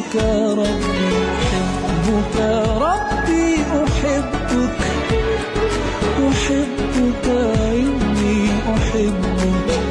أحبك ربي أحبك ربي أحبك أحبك إني أحبك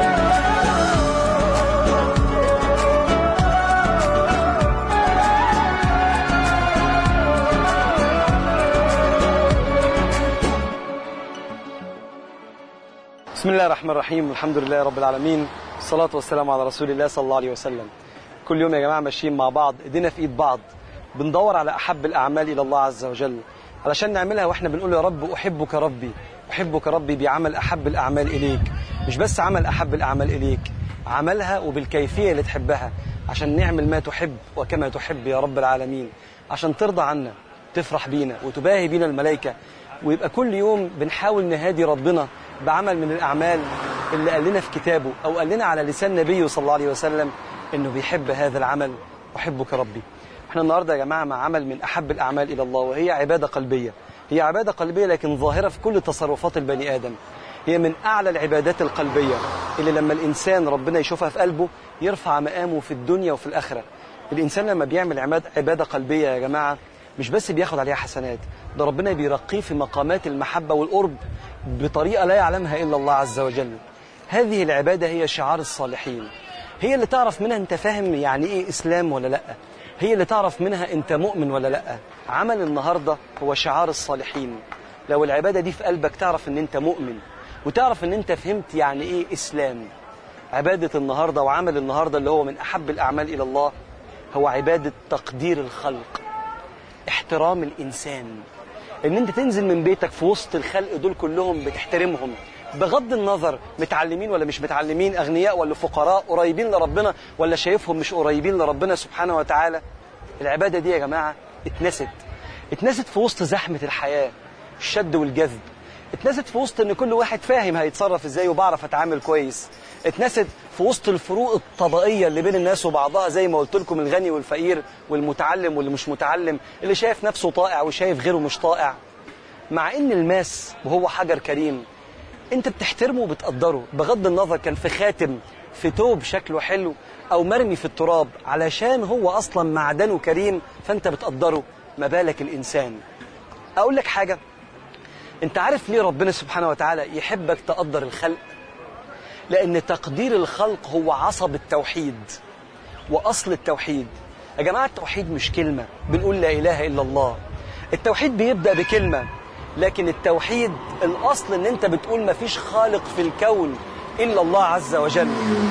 بسم الله الرحمن الرحيم الحمد لله رب العالمين الصلاة والسلام على رسول الله صلى الله عليه وسلم كل يوم يا جماعة ماشيين مع بعض ايدينا في ايد بعض بندور على أحب الأعمال إلى الله عز وجل علشان نعملها واحنا بنقول يا رب أحبك ربي أحبك ربي بعمل أحب الأعمال إليك مش بس عمل أحب الأعمال إليك عملها وبالكيفية اللي تحبها عشان نعمل ما تحب وكما تحب يا رب العالمين عشان ترضى عنا تفرح بينا وتباهي بينا الملائكة ويبقى كل يوم بنحاول نهادي ربنا بعمل من الأعمال اللي قال لنا في كتابه أو قال لنا على لسان نبيه صلى الله عليه وسلم إنه بيحب هذا العمل أحبك ربي احنا النهاردة يا جماعة مع عمل من أحب الأعمال إلى الله وهي عبادة قلبية هي عبادة قلبية لكن ظاهرة في كل تصرفات البني آدم هي من أعلى العبادات القلبية اللي لما الإنسان ربنا يشوفها في قلبه يرفع مقامه في الدنيا وفي الآخرة الإنسان لما بيعمل عماد عبادة قلبية يا جماعة مش بس بياخد عليها حسنات ده ربنا بيرقيه في مقامات المحبة والقرب بطريقة لا يعلمها إلا الله عز وجل هذه العبادة هي شعار الصالحين هي اللي تعرف منها أنت فاهم يعني إيه إسلام ولا لأ هي اللي تعرف منها أنت مؤمن ولا لأ عمل النهاردة هو شعار الصالحين لو العبادة دي في قلبك تعرف أن أنت مؤمن وتعرف أن أنت فهمت يعني إيه إسلام عبادة النهاردة وعمل النهاردة اللي هو من أحب الأعمال إلى الله هو عبادة تقدير الخلق احترام الإنسان ان انت تنزل من بيتك في وسط الخلق دول كلهم بتحترمهم بغض النظر متعلمين ولا مش متعلمين اغنياء ولا فقراء قريبين لربنا ولا شايفهم مش قريبين لربنا سبحانه وتعالى العباده دي يا جماعه اتنست اتنست في وسط زحمه الحياه الشد والجذب اتنست في وسط ان كل واحد فاهم هيتصرف ازاي وبعرف اتعامل كويس اتنست في وسط الفروق الطبقيه اللي بين الناس وبعضها زي ما قلت لكم الغني والفقير والمتعلم واللي مش متعلم اللي شايف نفسه طائع وشايف غيره مش طائع مع ان الماس وهو حجر كريم انت بتحترمه وبتقدره بغض النظر كان في خاتم في توب شكله حلو او مرمي في التراب علشان هو اصلا معدنه كريم فانت بتقدره ما بالك الانسان اقول لك حاجه انت عارف ليه ربنا سبحانه وتعالى يحبك تقدر الخلق لأن تقدير الخلق هو عصب التوحيد وأصل التوحيد يا جماعة التوحيد مش كلمة بنقول لا إله إلا الله التوحيد بيبدأ بكلمة لكن التوحيد الأصل إن أنت بتقول مفيش خالق في الكون إلا الله عز وجل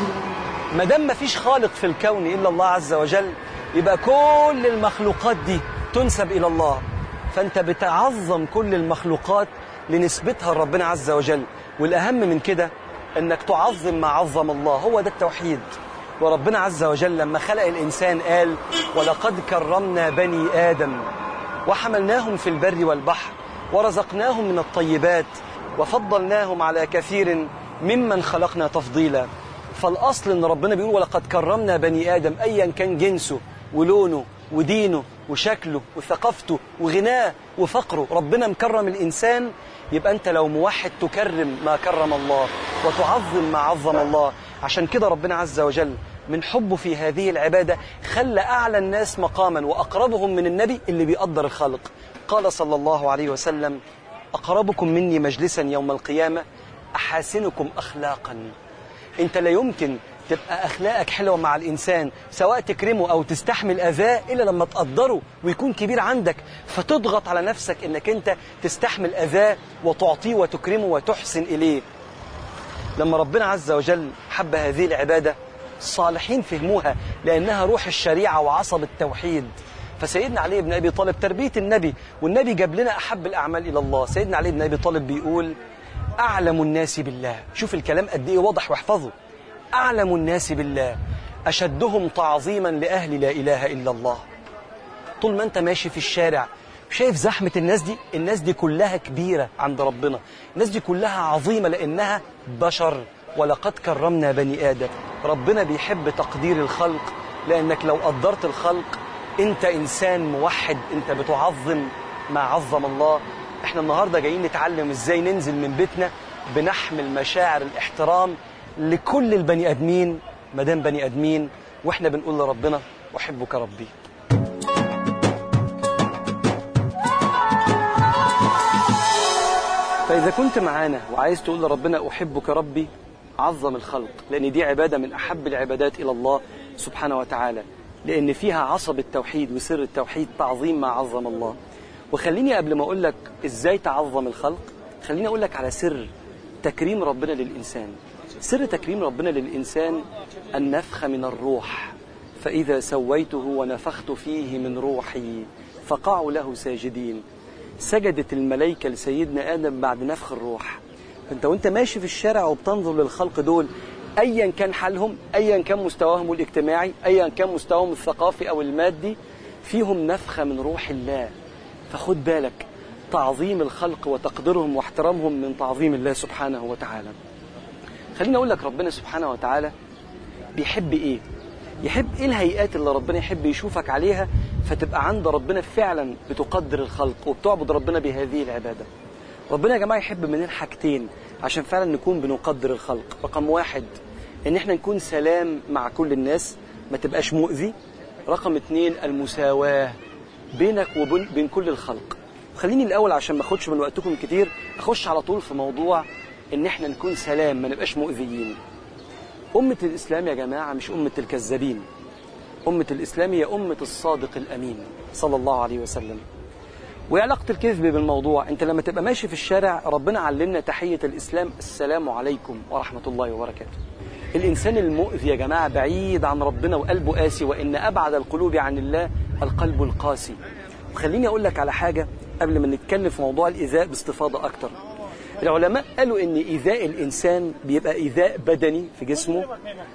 ما دام مفيش خالق في الكون إلا الله عز وجل يبقى كل المخلوقات دي تنسب إلى الله فأنت بتعظم كل المخلوقات لنسبتها لربنا عز وجل والأهم من كده انك تعظم ما عظم الله هو ده التوحيد وربنا عز وجل لما خلق الانسان قال ولقد كرمنا بني ادم وحملناهم في البر والبحر ورزقناهم من الطيبات وفضلناهم على كثير ممن خلقنا تفضيلا فالاصل ان ربنا بيقول ولقد كرمنا بني ادم ايا كان جنسه ولونه ودينه وشكله وثقافته وغناه وفقره ربنا مكرم الانسان يبقى انت لو موحد تكرم ما كرم الله وتعظم ما عظم الله عشان كده ربنا عز وجل من حبه في هذه العبادة خلى أعلى الناس مقاما وأقربهم من النبي اللي بيقدر الخلق قال صلى الله عليه وسلم أقربكم مني مجلسا يوم القيامة أحاسنكم أخلاقا أنت لا يمكن تبقى أخلاقك حلوة مع الإنسان سواء تكرمه أو تستحمل أذاه إلا لما تقدره ويكون كبير عندك فتضغط على نفسك إنك أنت تستحمل أذاه وتعطيه وتكرمه وتحسن إليه لما ربنا عز وجل حب هذه العبادة الصالحين فهموها لأنها روح الشريعة وعصب التوحيد فسيدنا علي بن أبي طالب تربية النبي والنبي جاب لنا أحب الأعمال إلى الله سيدنا علي بن أبي طالب بيقول أعلم الناس بالله شوف الكلام قد إيه واضح واحفظه أعلم الناس بالله أشدهم تعظيما لأهل لا إله إلا الله طول ما أنت ماشي في الشارع شايف زحمة الناس دي الناس دي كلها كبيرة عند ربنا الناس دي كلها عظيمة لأنها بشر ولقد كرمنا بني آدم ربنا بيحب تقدير الخلق لأنك لو قدرت الخلق أنت إنسان موحد أنت بتعظم ما عظم الله احنا النهاردة جايين نتعلم ازاي ننزل من بيتنا بنحمل مشاعر الاحترام لكل البني ادمين مدام بني ادمين واحنا بنقول لربنا أحبك ربي فإذا كنت معانا وعايز تقول لربنا أحبك ربي عظم الخلق لأن دي عبادة من أحب العبادات إلى الله سبحانه وتعالى لأن فيها عصب التوحيد وسر التوحيد تعظيم ما عظم الله وخليني قبل ما أقول لك إزاي تعظم الخلق خليني أقول لك على سر تكريم ربنا للإنسان سر تكريم ربنا للإنسان النفخ من الروح فإذا سويته ونفخت فيه من روحي فقعوا له ساجدين سجدت الملائكة لسيدنا آدم بعد نفخ الروح فأنت وأنت ماشي في الشارع وبتنظر للخلق دول أيا كان حالهم أيا كان مستواهم الاجتماعي أيا كان مستواهم الثقافي أو المادي فيهم نفخة من روح الله فخد بالك تعظيم الخلق وتقديرهم واحترامهم من تعظيم الله سبحانه وتعالى خليني أقول لك ربنا سبحانه وتعالى بيحب إيه يحب إيه الهيئات اللي ربنا يحب يشوفك عليها فتبقى عند ربنا فعلا بتقدر الخلق وبتعبد ربنا بهذه العبادة ربنا يا جماعة يحب مننا حاجتين عشان فعلا نكون بنقدر الخلق رقم واحد ان احنا نكون سلام مع كل الناس ما تبقاش مؤذي رقم اتنين المساواة بينك وبين بين كل الخلق خليني الاول عشان ما اخدش من وقتكم كتير اخش على طول في موضوع ان احنا نكون سلام ما نبقاش مؤذيين أمة الإسلام يا جماعة مش أمة الكذابين أمة الإسلام هي أمة الصادق الأمين صلى الله عليه وسلم وإيه علاقة الكذب بالموضوع أنت لما تبقى ماشي في الشارع ربنا علمنا تحية الإسلام السلام عليكم ورحمة الله وبركاته الإنسان المؤذي يا جماعة بعيد عن ربنا وقلبه قاسي وإن أبعد القلوب عن الله القلب القاسي وخليني أقول لك على حاجة قبل ما نتكلم في موضوع الإيذاء باستفاضة أكتر العلماء قالوا ان ايذاء الانسان بيبقى ايذاء بدني في جسمه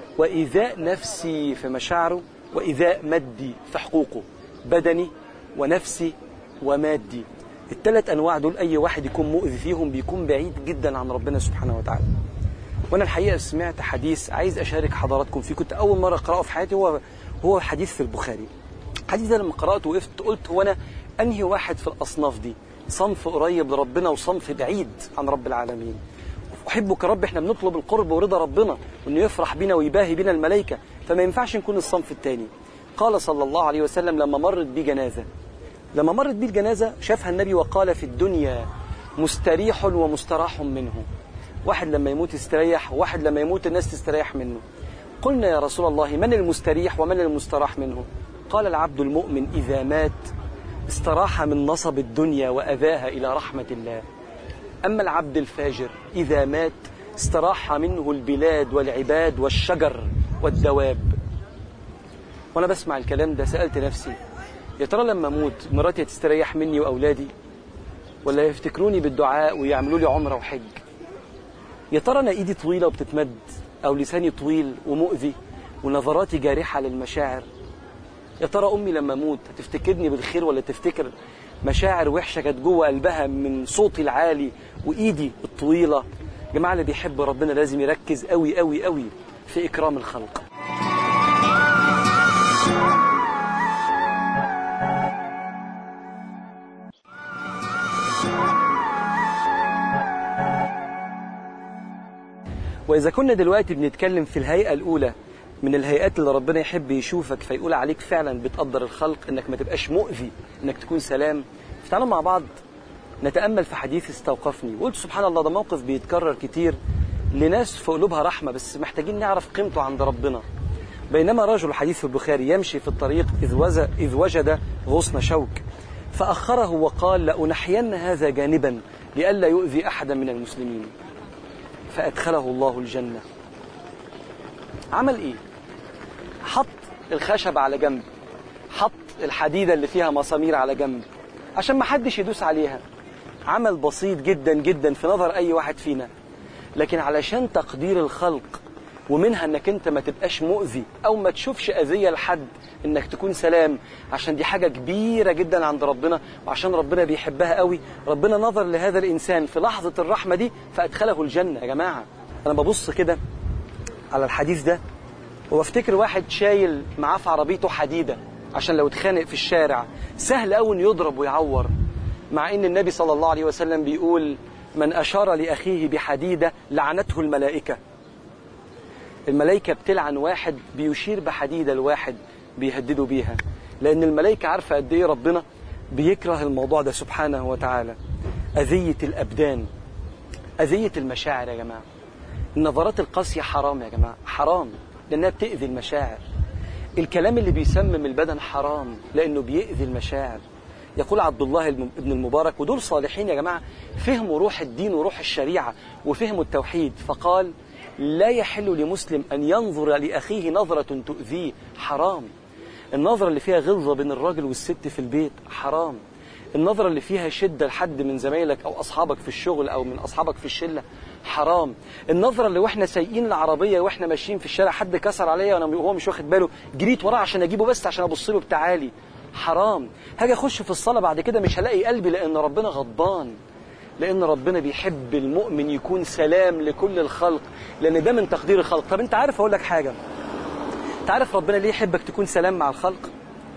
وايذاء نفسي في مشاعره وايذاء مادي في حقوقه بدني ونفسي ومادي الثلاث انواع دول اي واحد يكون مؤذي فيهم بيكون بعيد جدا عن ربنا سبحانه وتعالى وانا الحقيقه سمعت حديث عايز اشارك حضراتكم فيه كنت اول مره اقراه في حياتي هو هو حديث في البخاري الحديث ده لما قراته وقفت قلت هو انا انهي واحد في الاصناف دي صنف قريب لربنا وصنف بعيد عن رب العالمين أحبك رب احنا بنطلب القرب ورضا ربنا وانه يفرح بنا ويباهي بنا الملائكة فما ينفعش نكون الصنف الثاني قال صلى الله عليه وسلم لما مرت بي جنازة لما مرت بي الجنازة شافها النبي وقال في الدنيا مستريح ومستراح منه واحد لما يموت يستريح وواحد لما يموت الناس تستريح منه قلنا يا رسول الله من المستريح ومن المستراح منه قال العبد المؤمن إذا مات استراح من نصب الدنيا وأذاها إلى رحمة الله أما العبد الفاجر إذا مات استراح منه البلاد والعباد والشجر والدواب وأنا بسمع الكلام ده سألت نفسي يا ترى لما أموت مراتي تستريح مني وأولادي ولا يفتكروني بالدعاء ويعملوا لي عمرة وحج يا ترى أنا إيدي طويلة وبتتمد أو لساني طويل ومؤذي ونظراتي جارحة للمشاعر يا ترى امي لما اموت هتفتكرني بالخير ولا تفتكر مشاعر وحشه كانت جوه قلبها من صوتي العالي وايدي الطويله يا جماعه اللي بيحب ربنا لازم يركز قوي قوي قوي في اكرام الخلق واذا كنا دلوقتي بنتكلم في الهيئه الاولى من الهيئات اللي ربنا يحب يشوفك فيقول عليك فعلا بتقدر الخلق انك ما تبقاش مؤذي انك تكون سلام فتعالوا مع بعض نتامل في حديث استوقفني وقلت سبحان الله ده موقف بيتكرر كتير لناس في قلوبها رحمه بس محتاجين نعرف قيمته عند ربنا بينما رجل حديث البخاري يمشي في الطريق إذ, وز... إذ وجد غصن شوك فأخره وقال لأنحين هذا جانبا لئلا يؤذي أحدا من المسلمين فأدخله الله الجنة عمل إيه؟ حط الخشب على جنب حط الحديدة اللي فيها مسامير على جنب عشان ما حدش يدوس عليها عمل بسيط جدا جدا في نظر أي واحد فينا لكن علشان تقدير الخلق ومنها انك انت ما تبقاش مؤذي او ما تشوفش اذيه لحد انك تكون سلام عشان دي حاجه كبيره جدا عند ربنا وعشان ربنا بيحبها قوي ربنا نظر لهذا الانسان في لحظه الرحمه دي فادخله الجنه يا جماعه انا ببص كده على الحديث ده وافتكر واحد شايل معاه في عربيته حديده عشان لو اتخانق في الشارع سهل قوي انه يضرب ويعور مع ان النبي صلى الله عليه وسلم بيقول من اشار لاخيه بحديده لعنته الملائكه الملائكة بتلعن واحد بيشير بحديدة لواحد بيهددوا بيها لأن الملائكة عارفة قد إيه ربنا بيكره الموضوع ده سبحانه وتعالى أذية الأبدان أذية المشاعر يا جماعة النظرات القاسية حرام يا جماعة حرام لأنها بتأذي المشاعر الكلام اللي بيسمم البدن حرام لأنه بيأذي المشاعر يقول عبد الله الم- ابن المبارك ودول صالحين يا جماعة فهموا روح الدين وروح الشريعة وفهموا التوحيد فقال لا يحل لمسلم أن ينظر لأخيه نظرة تؤذيه حرام النظرة اللي فيها غلظة بين الراجل والست في البيت حرام النظرة اللي فيها شدة لحد من زمايلك أو أصحابك في الشغل أو من أصحابك في الشلة حرام النظرة اللي وإحنا سايقين العربية وإحنا ماشيين في الشارع حد كسر عليا وأنا وهو مش واخد باله جريت وراه عشان أجيبه بس عشان أبص له بتعالي حرام هاجي أخش في الصلاة بعد كده مش هلاقي قلبي لأن ربنا غضبان لأن ربنا بيحب المؤمن يكون سلام لكل الخلق لأن ده من تقدير الخلق طب أنت عارف أقول لك حاجة أنت عارف ربنا ليه يحبك تكون سلام مع الخلق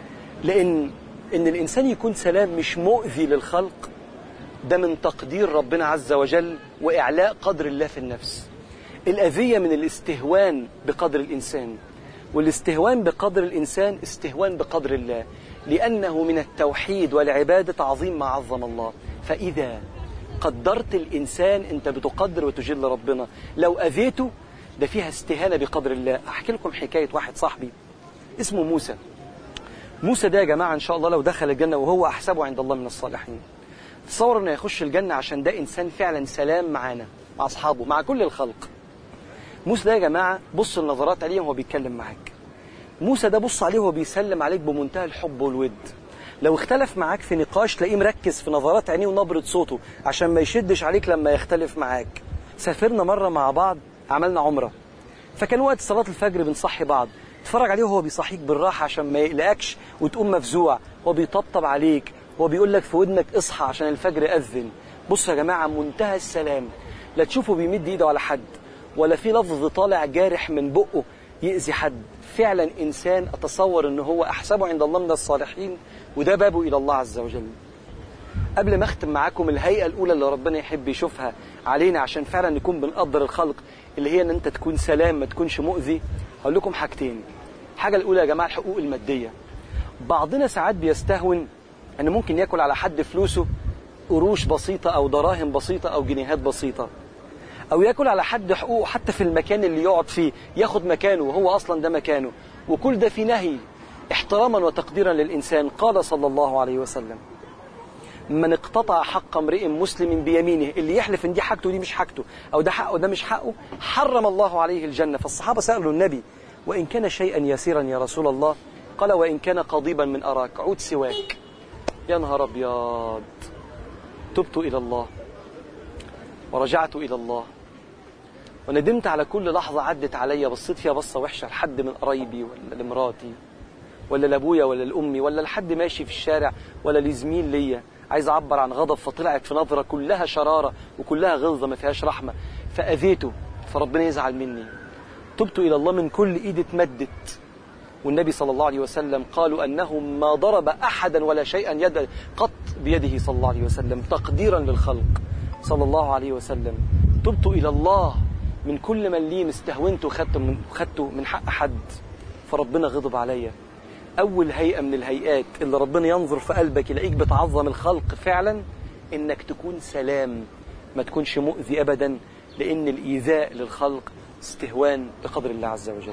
لأن إن الإنسان يكون سلام مش مؤذي للخلق ده من تقدير ربنا عز وجل وإعلاء قدر الله في النفس الأذية من الاستهوان بقدر الإنسان والاستهوان بقدر الإنسان استهوان بقدر الله لأنه من التوحيد والعبادة تعظيم ما عظم الله فإذا قدرت الإنسان أنت بتقدر وتجل ربنا لو أذيته ده فيها استهانة بقدر الله أحكي لكم حكاية واحد صاحبي اسمه موسى موسى ده يا جماعة إن شاء الله لو دخل الجنة وهو أحسبه عند الله من الصالحين تصور إنه يخش الجنة عشان ده إنسان فعلا سلام معانا مع أصحابه مع كل الخلق موسى ده يا جماعة بص النظرات عليه وهو بيتكلم معاك موسى ده بص عليه وهو بيسلم عليك بمنتهى الحب والود لو اختلف معاك في نقاش تلاقيه مركز في نظرات عينيه ونبرة صوته عشان ما يشدش عليك لما يختلف معاك سافرنا مرة مع بعض عملنا عمرة فكان وقت صلاة الفجر بنصحي بعض اتفرج عليه وهو بيصحيك بالراحة عشان ما يقلقكش وتقوم مفزوع هو بيطبطب عليك هو بيقول لك في ودنك اصحى عشان الفجر أذن بصوا يا جماعة منتهى السلام لا تشوفوا بيمد ايده على حد ولا في لفظ طالع جارح من بقه يأذي حد فعلا إنسان أتصور أنه هو أحسبه عند الله من الصالحين وده بابه إلى الله عز وجل قبل ما أختم معاكم الهيئة الأولى اللي ربنا يحب يشوفها علينا عشان فعلا نكون بنقدر الخلق اللي هي أن أنت تكون سلام ما تكونش مؤذي هقول لكم حاجتين الحاجة الأولى يا جماعة الحقوق المادية بعضنا ساعات بيستهون أن ممكن ياكل على حد فلوسه قروش بسيطة أو دراهم بسيطة أو جنيهات بسيطة او ياكل على حد حقوقه حتى في المكان اللي يقعد فيه ياخد مكانه وهو اصلا ده مكانه وكل ده في نهي احتراما وتقديرا للانسان قال صلى الله عليه وسلم من اقتطع حق امرئ مسلم بيمينه اللي يحلف ان دي حاجته ودي مش حاجته او ده حقه وده مش حقه حرم الله عليه الجنه فالصحابه سالوا النبي وان كان شيئا يسيرا يا رسول الله قال وان كان قضيبا من اراك عود سواك يا نهار ابيض تبت الى الله ورجعت إلى الله وندمت على كل لحظة عدت عليا بصيت فيها بصة وحشة لحد من قرايبي ولا لمراتي ولا لأبويا ولا لأمي ولا لحد ماشي في الشارع ولا لزميل ليا عايز أعبر عن غضب فطلعت في نظرة كلها شرارة وكلها غلظة ما فيهاش رحمة فأذيته فربنا يزعل مني تبت إلى الله من كل إيد اتمدت والنبي صلى الله عليه وسلم قالوا أنه ما ضرب أحدا ولا شيئا يد قط بيده صلى الله عليه وسلم تقديرا للخلق صلى الله عليه وسلم تبت إلى الله من كل من لي استهونته وخدته من, خدته من حق حد فربنا غضب عليا أول هيئة من الهيئات اللي ربنا ينظر في قلبك يلاقيك بتعظم الخلق فعلا إنك تكون سلام ما تكونش مؤذي أبدا لأن الإيذاء للخلق استهوان بقدر الله عز وجل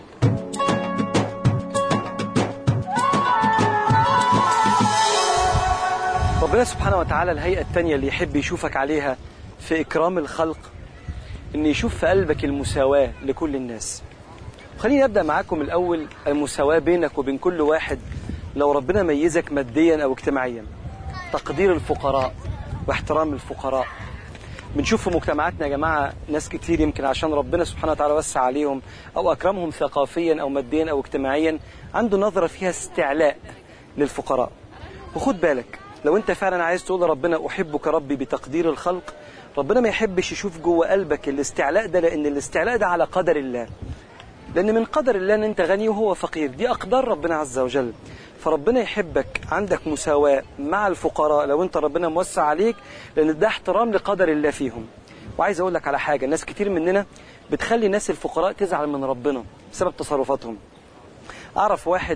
ربنا سبحانه وتعالى الهيئة الثانية اللي يحب يشوفك عليها في إكرام الخلق إن يشوف في قلبك المساواة لكل الناس خليني أبدأ معاكم الأول المساواة بينك وبين كل واحد لو ربنا ميزك ماديا أو اجتماعيا تقدير الفقراء واحترام الفقراء بنشوف في مجتمعاتنا يا جماعة ناس كتير يمكن عشان ربنا سبحانه وتعالى وسع عليهم أو أكرمهم ثقافيا أو ماديا أو اجتماعيا عنده نظرة فيها استعلاء للفقراء وخد بالك لو انت فعلا عايز تقول لربنا احبك ربي بتقدير الخلق ربنا ما يحبش يشوف جوه قلبك الاستعلاء ده لان الاستعلاء ده على قدر الله لان من قدر الله ان انت غني وهو فقير دي اقدار ربنا عز وجل فربنا يحبك عندك مساواة مع الفقراء لو انت ربنا موسع عليك لان ده احترام لقدر الله فيهم وعايز اقول لك على حاجة ناس كتير مننا بتخلي الناس الفقراء تزعل من ربنا بسبب تصرفاتهم اعرف واحد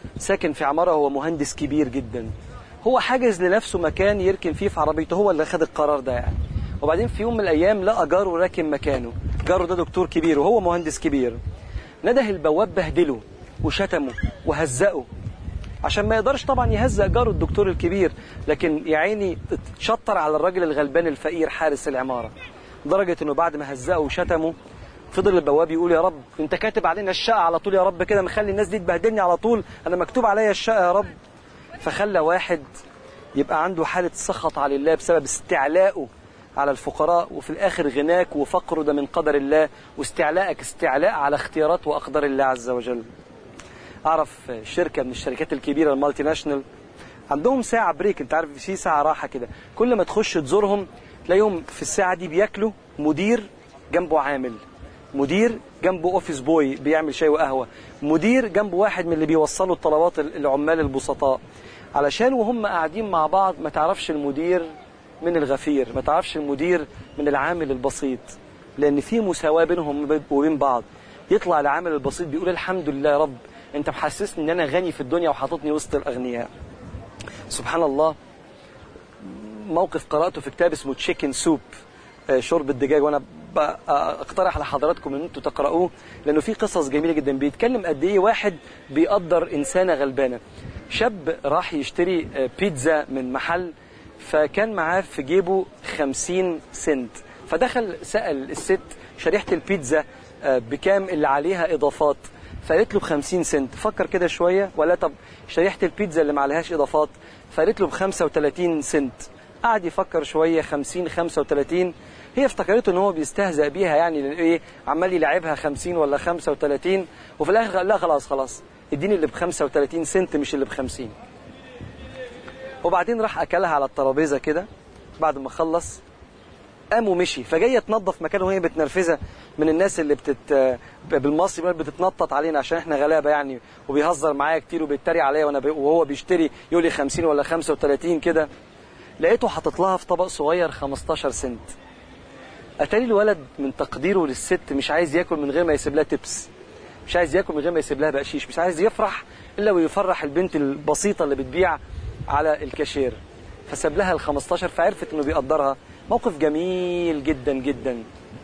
ساكن في عمارة هو مهندس كبير جدا هو حاجز لنفسه مكان يركن فيه في عربيته هو اللي خد القرار ده يعني وبعدين في يوم من الأيام لقى جاره راكن مكانه جاره ده دكتور كبير وهو مهندس كبير نده البواب بهدله وشتمه وهزقه عشان ما يقدرش طبعا يهزق جاره الدكتور الكبير لكن يا عيني اتشطر على الراجل الغلبان الفقير حارس العمارة لدرجة انه بعد ما هزقه وشتمه فضل البواب يقول يا رب انت كاتب علينا الشقة على طول يا رب كده مخلي الناس دي تبهدلني على طول انا مكتوب عليا الشقة يا رب فخلى واحد يبقى عنده حالة سخط على الله بسبب استعلائه على الفقراء وفي الآخر غناك وفقره ده من قدر الله واستعلاءك استعلاء على اختيارات وأقدار الله عز وجل أعرف شركة من الشركات الكبيرة المالتي ناشونال عندهم ساعة بريك انت عارف في ساعة راحة كده كل ما تخش تزورهم تلاقيهم في الساعة دي بياكلوا مدير جنبه عامل مدير جنبه اوفيس بوي بيعمل شاي وقهوة مدير جنبه واحد من اللي بيوصلوا الطلبات العمال البسطاء علشان وهم قاعدين مع بعض ما تعرفش المدير من الغفير ما تعرفش المدير من العامل البسيط لان في مساواة بينهم وبين بعض يطلع العامل البسيط بيقول الحمد لله يا رب انت محسسني ان انا غني في الدنيا وحاططني وسط الاغنياء سبحان الله موقف قرأته في كتاب اسمه تشيكن سوب شرب الدجاج وانا اقترح لحضراتكم ان انتوا تقرأوه لانه في قصص جميلة جدا بيتكلم قد ايه واحد بيقدر انسانة غلبانة شاب راح يشتري بيتزا من محل فكان معاه في جيبه 50 سنت فدخل سأل الست شريحة البيتزا بكام اللي عليها اضافات فقالت له ب 50 سنت فكر كده شويه ولا طب شريحه البيتزا اللي ما عليهاش اضافات فقالت له ب 35 سنت قعد يفكر شويه 50 35 هي افتكرته ان هو بيستهزأ بيها يعني ايه عمال يلعبها 50 ولا 35 وفي الاخر قال لا خلاص خلاص اديني اللي ب 35 سنت مش اللي ب 50 وبعدين راح اكلها على الترابيزه كده بعد ما خلص قام ومشي فجايه تنظف مكانه وهي متنرفزه من الناس اللي بتت بالمصري بتتنطط علينا عشان احنا غلابه يعني وبيهزر معايا كتير وبيتريق عليا وانا ب... وهو بيشتري يقول لي 50 ولا 35 كده لقيته حاطط لها في طبق صغير 15 سنت اتاري الولد من تقديره للست مش عايز ياكل من غير ما يسيب لها تبس مش عايز ياكل من غير ما يسيب لها بقشيش مش عايز يفرح الا ويفرح البنت البسيطه اللي بتبيع على الكاشير فساب لها ال 15 فعرفت انه بيقدرها موقف جميل جدا جدا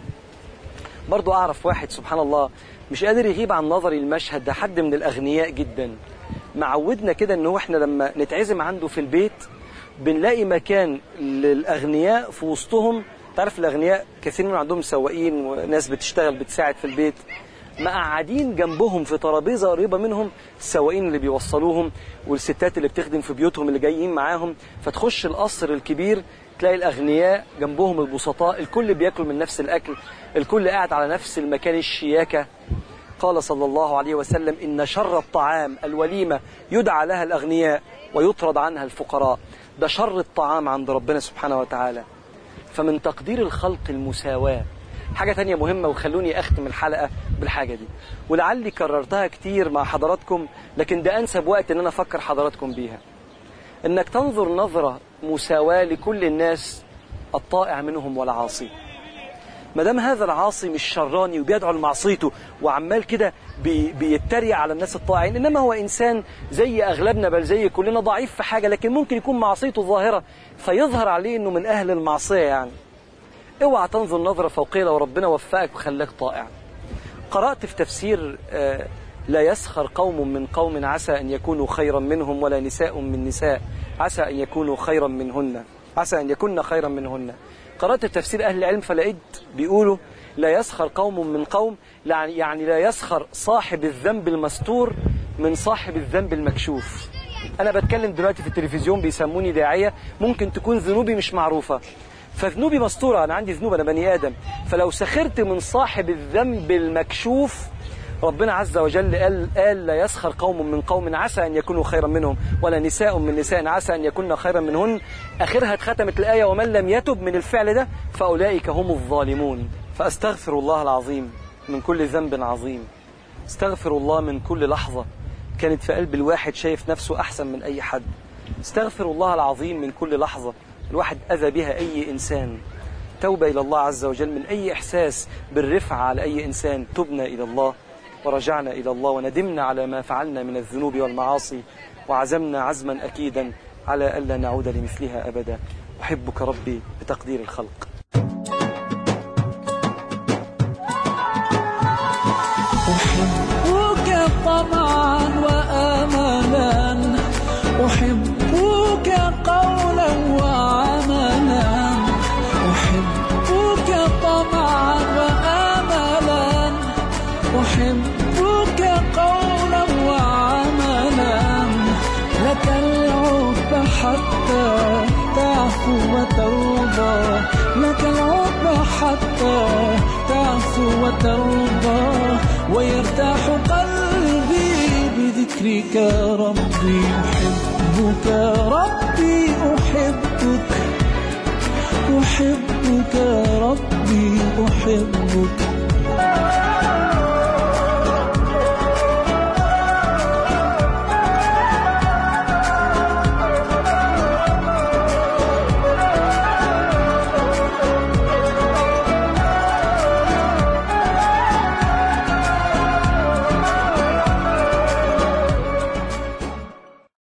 برضو أعرف واحد سبحان الله مش قادر يغيب عن نظري المشهد ده حد من الأغنياء جدا معودنا كده إن هو إحنا لما نتعزم عنده في البيت بنلاقي مكان للأغنياء في وسطهم تعرف الأغنياء كثير من عندهم سواقين وناس بتشتغل بتساعد في البيت مقعدين جنبهم في ترابيزه قريبه منهم السواقين اللي بيوصلوهم والستات اللي بتخدم في بيوتهم اللي جايين معاهم فتخش القصر الكبير تلاقي الأغنياء جنبهم البسطاء الكل بياكل من نفس الأكل الكل قاعد على نفس المكان الشياكة قال صلى الله عليه وسلم إن شر الطعام الوليمة يدعى لها الأغنياء ويطرد عنها الفقراء ده شر الطعام عند ربنا سبحانه وتعالى فمن تقدير الخلق المساواة حاجة تانية مهمة وخلوني أختم الحلقة بالحاجة دي ولعلي كررتها كتير مع حضراتكم لكن ده أنسب وقت إن أنا أفكر حضراتكم بيها إنك تنظر نظرة مساواة لكل الناس الطائع منهم والعاصي ما دام هذا العاصي مش شراني وبيدعو لمعصيته وعمال كده بي بيتريق على الناس الطائعين انما هو انسان زي اغلبنا بل زي كلنا ضعيف في حاجه لكن ممكن يكون معصيته ظاهره فيظهر عليه انه من اهل المعصيه يعني اوعى تنظر نظره فوقيه لو ربنا وفقك وخلاك طائع قرات في تفسير آه لا يسخر قوم من قوم عسى ان يكونوا خيرا منهم ولا نساء من نساء عسى ان يكونوا خيرا منهن عسى ان يكن خيرا منهن قرأت تفسير أهل العلم فلقيت بيقولوا لا يسخر قوم من قوم يعني لا يسخر صاحب الذنب المستور من صاحب الذنب المكشوف أنا بتكلم دلوقتي في التلفزيون بيسموني داعية ممكن تكون ذنوبي مش معروفة فذنوبي مستورة أنا عندي ذنوب أنا بني آدم فلو سخرت من صاحب الذنب المكشوف ربنا عز وجل قال, قال لا يسخر قوم من قوم عسى أن يكونوا خيرا منهم ولا نساء من نساء عسى أن يكون خيرا منهن آخرها اتختمت الآية ومن لم يتب من الفعل ده فأولئك هم الظالمون فأستغفر الله العظيم من كل ذنب عظيم استغفر الله من كل لحظة كانت في قلب الواحد شايف نفسه أحسن من أي حد استغفر الله العظيم من كل لحظة الواحد أذى بها أي إنسان توبة إلى الله عز وجل من أي إحساس بالرفعة على أي إنسان تبنا إلى الله ورجعنا إلى الله وندمنا على ما فعلنا من الذنوب والمعاصي وعزمنا عزما أكيدا على ألا نعود لمثلها أبدا أحبك ربي بتقدير الخلق أحبك طمعا وآملا أحبك قولا وعملا أحبك طمعا وآملا أحبك قولا وعملا لك العب حتى تعفو وترضى لك العب حتى تعفو وترضى ويرتاح قلبي بذكرك ربي أحبك ربي أحبك أحبك ربي أحبك